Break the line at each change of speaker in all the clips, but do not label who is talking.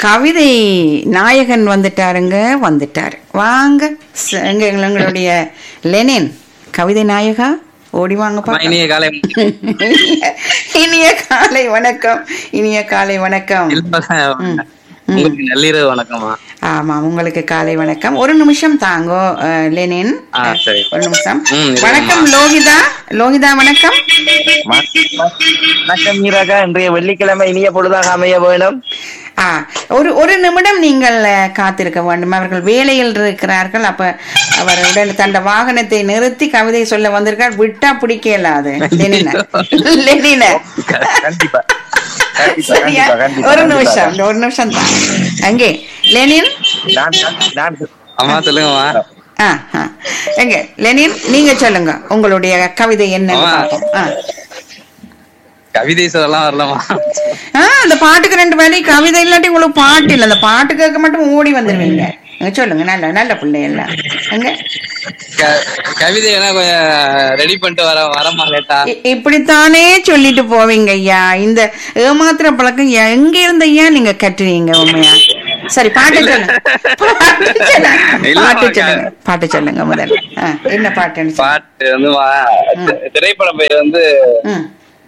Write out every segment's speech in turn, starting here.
கவிதை நாயகன் வந்துட்டாருங்க வந்துட்டாரு வாங்க ச- எங்க எங்களுடைய லெனின் கவிதை நாயகா ஓடி வாங்க
அம்மா,
பார்க்கலாம்.
இனிய காலை
இனிய காலை வணக்கம் இனிய காலை வணக்கம்
இல்ல, உங்களுக்கு நள்ளிரவு வணக்கம்மா
ஆமா உங்களுக்கு காலை வணக்கம் ஒரு நிமிஷம் தாங்கோ அஹ், லெனின்
ஆ, சரி.
ஒரு நிமிஷம்
ம், இருங்கம்மா.
வணக்கம் லோகிதா லோகிதா வணக்கம்
வணக்கம் மீராக்கா இன்றைய வெள்ளிக்கிழமை இனிய பொழுதாக அமைய வேணும்
ஆ ஒரு ஒரு நிமிடம் நீங்கள் அஹ், காத்திருக்க வேண்டும் அவர்கள் வேலையில் இருக்கிறார்கள் அப்ப அவர் உடல் தந்த வாகனத்தை நிறுத்தி கவிதை சொல்ல வந்திருக்கார் விட்டா பிடிக்கல அது லெனின லெனின
கண்டிப்பா கண்டிப்பா,
சரியா
கண்டிப்பா, கண்டிப்பா,
ஒரு
கண்டிப்பா.
நிமிஷம் இந்த ஒரு நிமிஷம் தான் அங்கே லெனின்
நான் நான்
அம்மா சொல்லுங்கம்மா
ஆ ஆ எங்க லெனின் நீங்க சொல்லுங்க உங்களுடைய கவிதை என்ன
ஆமா.
ஆ
கவிதை சொல்லலாம் வரலாமா
ஆ அந்த பாட்டுக்கு ரெண்டு வரி கவிதை இல்லாட்டி உங்களுக்கு பாட்டு இல்லை அந்த பாட்டு கேட்க மட்டும் ஓடி வந்துருவீங்க எங்க சொல்லுங்க நல்ல நல்ல பிள்ளை எல்லாம் எங்க
க- கவிதை வேணா கொஞ்சம் ரெடி பண்ணிட்டு வர வரமா லேட்டா
இ- இப்படித்தானே சொல்லிட்டு போவீங்க ஐயா இந்த ஏமாத்துற பழக்கம் எ- எங்க இருந்து ஐயா நீங்க கட்டுறீங்க உண்மையா சரி பாட்டு சொல்லுங்க பாட்டு சொல்லுங்க
இல்லம்மா,
பாட்டு
அக்கா.
சொல்லுங்க பாட்டு சொல்லுங்க முதல்ல ஆ, என்ன பாட்டுன்னு சொல்லுங்க.
பாட்டு வந்து மா- திரைப்பட பெயர் வந்து
ம்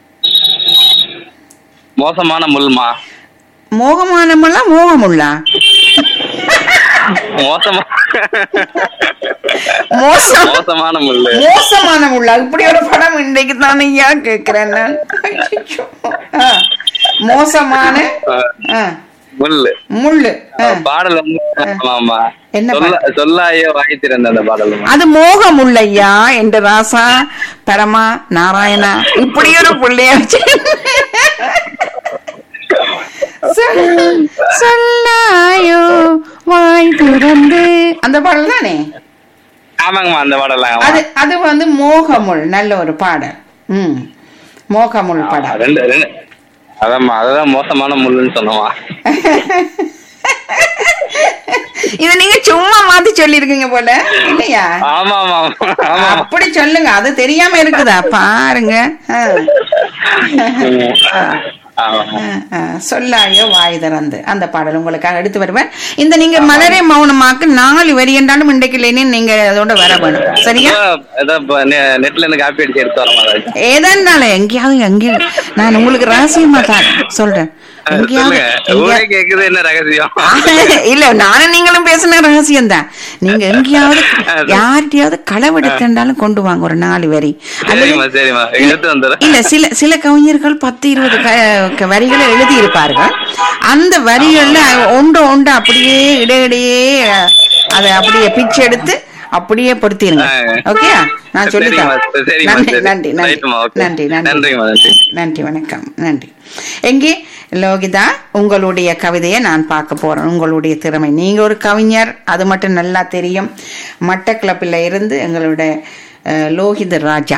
மோசமான முள்மா
மோகமானமெல்லாம் மோகமுள்ளா
மோசமா
மோசம்
மோசமான முள்ளு
மோசமான முள்ளா இப்படி ஒரு படம் இன்றைக்கு தானே ஐயா கேக்குறேன் நான் ஐயோ. ஆ, மோசமான ஆ,
முள்ளு
முள்ளு ஆ.
பாடல் வந்து ஆமாமா
என்ன
சொல்ல சொல்லாயோ வாய் திறந்த அந்த பாடல்
அது மோகம் முள்ளையா என்ற ராசா பரமா நாராயணா இப்படி ஒரு புள்ளைய வச்சு சொல்- சொல்லாயோ வாய் திறந்து அந்த பாடல் தானே
ஆமாங்கம்மா அந்த பாடல்
அது அது வந்து மோகமுள் நல்ல ஒரு பாடல் ம் மோகமுள் படம்
ரெண்டு ரெண்டு அதாம்மா அதுதான் மோசமான முள்ளுன்னு சொன்னோமா
இத நீங்க சும்மா மாத்தி சொல்லிருக்கீங்க போல இல்லையா
ஆமா ஆமா ஆமா
அப்படி சொல்லுங்க அது தெரியாம இருக்குதா பாருங்க ஆ.
ஆமா
ஆ, ஆ. சொல்லாயோ வாய் திறந்து அந்த பாடல் உங்களுக்காக எடுத்து வருவேன் இந்த நீங்க மலரே மௌனமாக்கு நாலு வரி என்றாலும் இன்றைக்கு இல்லைன்னு நீங்க அதோட வர வேணும் சரியா
ஏதோ- ஏதோ இப்ப நெ- நெட்ல இருந்து காப்பி அடிச்சு எடுத்து வர மாதிரி
ஏதாண்டாலும் எங்கேயாவது எங்கேயும் நான் உங்களுக்கு ரகசியமா தான் சொல்றேன் எங்கேயாவது
சொல்லுங்க ஊரே
எங்கேயாவது
கேக்குது என்ன ரகசியம்
இல்ல நானும் நீங்களும் பேசின ரகசியம் தான் நீங்க எங்கேயாவது யார்கிட்டயாவது களவெடுத்தாலும் கொண்டு வாங்க ஒரு நாலு வரி அல்லது
சரிம்மா சரிம்மா எடுத்து வந்துடுறேன்
இல்ல சில சில கவிஞர்கள் பத்து இருபது க- க- வரிகளை எழுதி இருப்பார்கள் அந்த வரிகள்ல ஒன்று ஒன்று அப்படியே இடையிடையே அஹ், அதை அப்படியே பிச்சு எடுத்து அப்படியே பொருத்திருங்க
ஆ.
ஓகே நான் சொல்லித்தரேன்
சரிம்மா, சரிம்மா,
நன்றி
சரி.
நன்றி நன்றி
ரைட்டும்மா, ஓகே.
நன்றி நன்றி
நன்றிம்மா, நன்றி.
நன்றி வணக்கம் நன்றி எங்கே லோகிதா உங்களுடைய கவிதையை நான் பார்க்க போறேன் உங்களுடைய திறமை நீங்க ஒரு கவிஞர் அது மட்டும் நல்லா தெரியும் மட்டக்களப்பில் இருந்து எங்களுடைய அஹ், லோகித ராஜா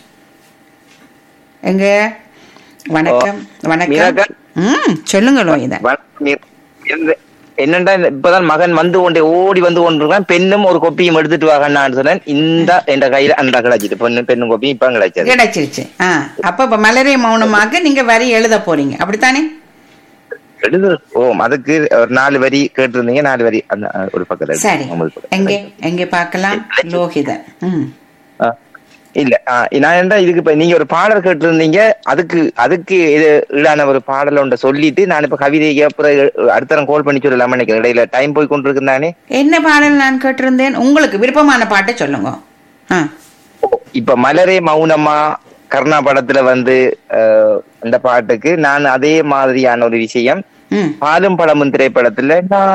எங்க வணக்கம் வணக்கம்
மீராக்கா?
ம் சொல்லுங்க லோகிதா
வணக்கம் மீரா. இந்த- என்னண்டா இந்த- இப்பதான் மகன் வந்து கொண்டே ஓடி வந்து கொண்டிருக்கான் பெண்ணும் ஒரு கொப்பியும் எடுத்துட்டு வாங்கன்னு சொன்னேன் இந்த என்ற கையில அந்த கிடைச்சிட்டு பெண்ணு பெண்ணும் கொப்பியும் இப்ப கிடைச்சது
கிடைச்சிருச்சு ஆ அப்ப இப்ப மலரே மௌனமாக நீங்க வரி எழுத போறீங்க அப்படித்தானே
எழுது ஓ அதுக்கு ஒரு நாலு வரி கேட்டிருந்தீங்க நாலு வரி அந்த அஹ், ஒரு பக்கத்துல
சரி
ஒன்பது பக்கம்.
எங்கே எங்கே பார்க்கலாம் லோகிதன் ம்
ஆ, இல்ல ஆ, நான் என்ன இதுக்கு இப்ப நீங்க ஒரு பாடல் கேட்டிருந்தீங்க அதுக்கு அதுக்கு இது ஈடான ஒரு பாடல் ஒன்றை சொல்லிட்டு நான் இப்ப கவிதைக்கு அப்புறம் அடுத்த தரம் கால் பண்ணி சொல்லலாம்னு நினைக்கிறேன் இடையில டைம் போய் கொண்டிருக்கு தானே
என்ன பாடல் நான் கேட்டிருந்தேன் உங்களுக்கு விருப்பமான பாட்டை சொல்லுங்க ஆ
இப்ப மலரே மௌனமா கர்ணா படத்துல வந்து அஹ், அந்த பாட்டுக்கு நான் அதே மாதிரியான ஒரு விஷயம்
ம்
பாலும் பழமும் திரைப்படத்துல நான்